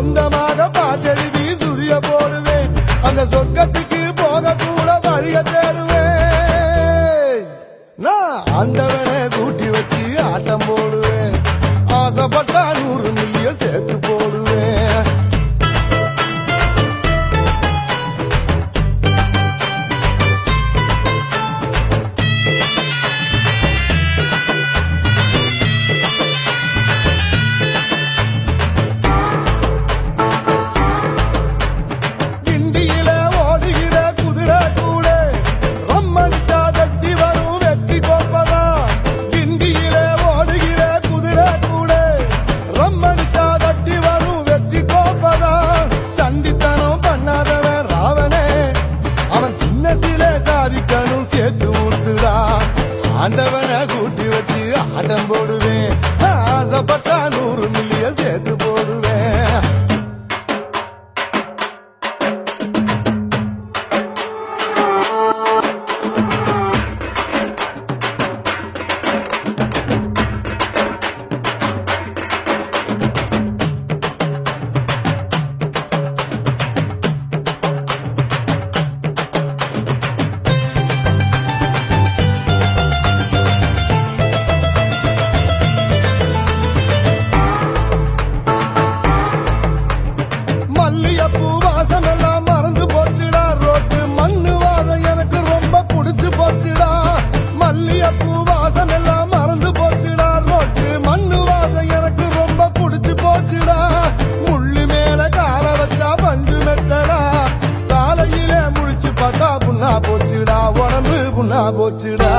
சொந்தமாக பாட்டெழுதி சுரிய போடுவேன் அந்த சொர்க்கத்துக்கு போக கூட வழிய தேடுவேன் நான் ஆண்டவனை கூட்டி வச்சு ஆட்டம் போடுவேன் ஆசைப்பட்டா நூறு மில்லியன் சேர்த்து போடுவேன் கிண்டியில ஓடுகிற குதிரை கூட ரம்மடிச்சா தட்டி வரும் வெற்றி கோப்பதா கிண்டியில ஓடுகிற குதிரை கூட ரம்மடிச்சா தட்டி வரும் வெற்றி கோப்பதா சண்டித்தனம் பண்ணாதவன் ராவனே அவன் சின்ன சில சாதிக்கணும் சேர்த்து ஊத்துடா ஆண்டவனை கூட்டி வச்சு ஆட்டம் போடுவேன் ஆசைப்பட்டா நூறு மில்லியன் சேர்த்து போடுவேன் மல்லியப்பூ வாசம் எல்லாம் மறந்து போச்சுடா ரோட்டு மண்ணு வாசம் எனக்கு ரொம்ப புடிச்சு போச்சுடா மல்லியப்பூ வாசம் எல்லாம் மறந்து போச்சுடா ரோட்டு மண்ணு வாசம் எனக்கு ரொம்ப புடிச்சு போச்சுடா முள்ளு மேல கால வச்சா பஞ்சு மெத்தடா காலையில முழிச்சு பார்த்தா புண்ணா போச்சுடா உடம்பு புண்ணா போச்சுடா